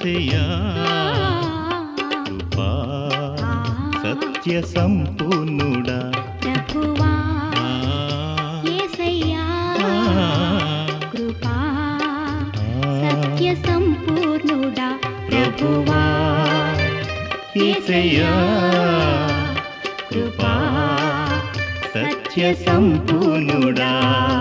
ఏసయ్యా కృపా సత్య సంపూర్ణుడా ప్రభువా ఆ, యేసయ్యా ఆ, కృపా ఆ. సత్య సంపూర్ణుడా ప్రభువా ఏసయ్యా కృపా సత్య సంపూర్ణుడా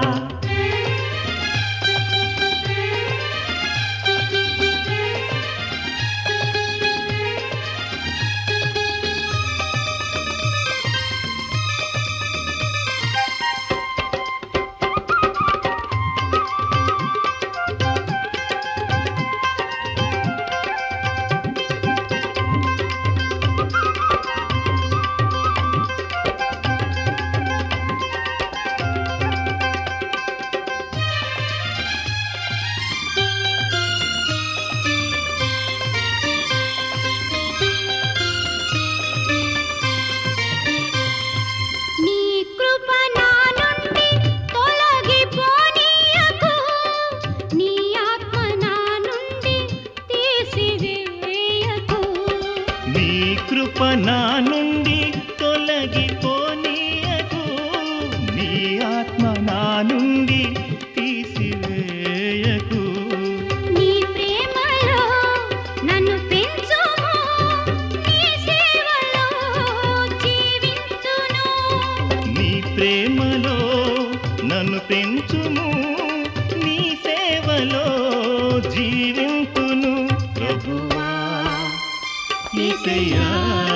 నీ కృప నా నుండి తొలగిపోనీయకు నీ ఆత్మ నా నుండి తీసివేయకు నీ కృప నా నుండి తొలగిపోనీయకు నీ ఆత్మ నా నుండి తీసివేయకు నీ ప్రేమలో నన్ను పెంచుము నీ సేవలో జీవించును నీ ప్రేమలో నన్ను పెంచుము నీ సేవలో జీవింతును ప్రభువా యేసయ్యా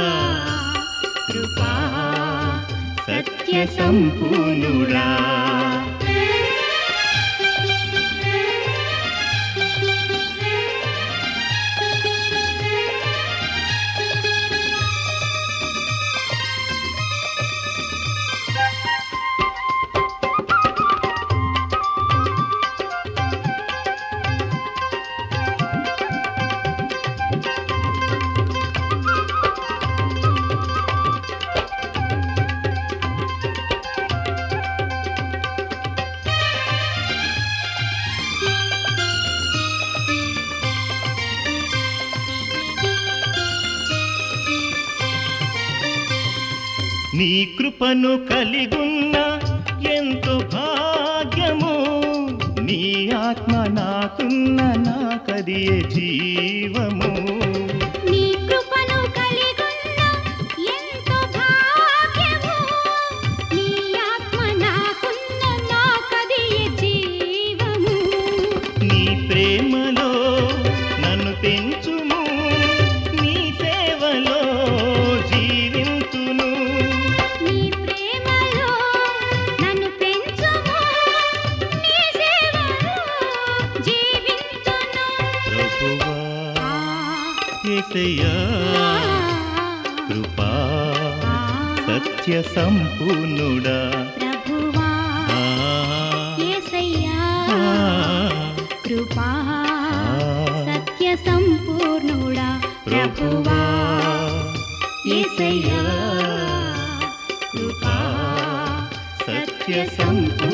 కృపా సత్య సంపూర్ణుడా నీ కృపను కలిగున్న ఎంతో భాగ్యము నీ ఆత్మ నాకున్న నాకదియే జీవము నీ కృపను కలిగున్న ఎంతో భాగ్యము నీ ఆత్మ నాకున్న నాకదియే జీవము నీ ప్రేమలో నన్ను పెంచుము నీ సేవలో జీవింతును నీ ప్రేమలో నన్ను పెంచుము నీ సేవలో జీవించును ప్రభువా యేసయ్యా కృపా సత్య సంపూర్ణుడా ప్రభువా ఆ, యేసయ్యా ఆ, కృపా ఆ. సత్య సంపూర్ణుడా ప్రభువా ప్రభువా యేసయ్యా కృపా సత్య సంపూర్ణుడా